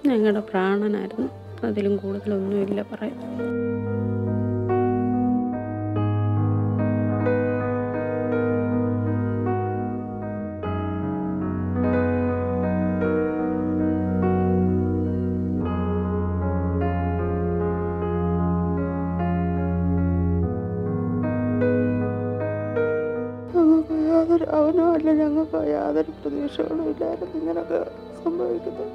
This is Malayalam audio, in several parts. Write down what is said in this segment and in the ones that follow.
ഞങ്ങളുടെ പ്രാണനായിരുന്നു അതിലും കൂടുതലൊന്നുമില്ല പറയാൻ ഞങ്ങൾക്ക് യാതൊരു അവനോ അല്ല ഞങ്ങൾക്ക് യാതൊരു പ്രതീക്ഷകളും ഇല്ലായിരുന്നു ഇങ്ങനൊക്കെ സംഭവിക്കുന്നത്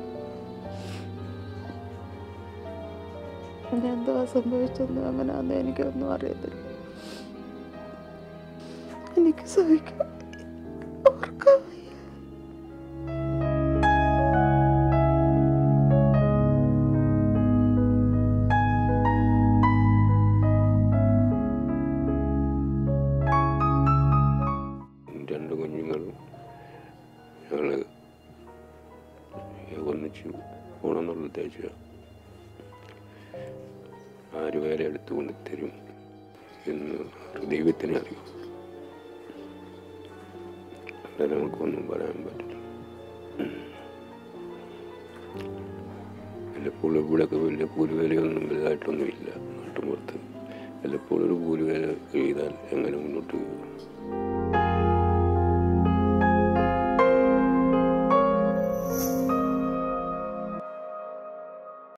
പിന്നെ എന്തുവാ സംഭവിച്ചെന്ന് അങ്ങനെയാന്ന് എനിക്കൊന്നും അറിയത്തില്ല എനിക്ക് സഹിക്കാം ഓർക്കാൻ വയ്യ. രണ്ട് കുഞ്ഞുങ്ങളും ഞങ്ങൾ ഒന്നിച്ച് പോകണമെന്നുള്ള ഉദ്ദേശം ആര് വേറെ എടുത്തു കൊണ്ട് തരും എന്ന് ദൈവത്തിനെ അറിയും അല്ലാതെ നമുക്കൊന്നും പറയാൻ പറ്റില്ല വല്ലപ്പോഴും ഇവിടെയൊക്കെ വലിയ കൂലിവേലയൊന്നും വലുതായിട്ടൊന്നും ഇല്ല നാട്ടുമ്പുറത്ത് വല്ലപ്പോഴും ഒരു കൂലിവേല ചെയ്താൽ എങ്ങനെ മുന്നോട്ട് പോകും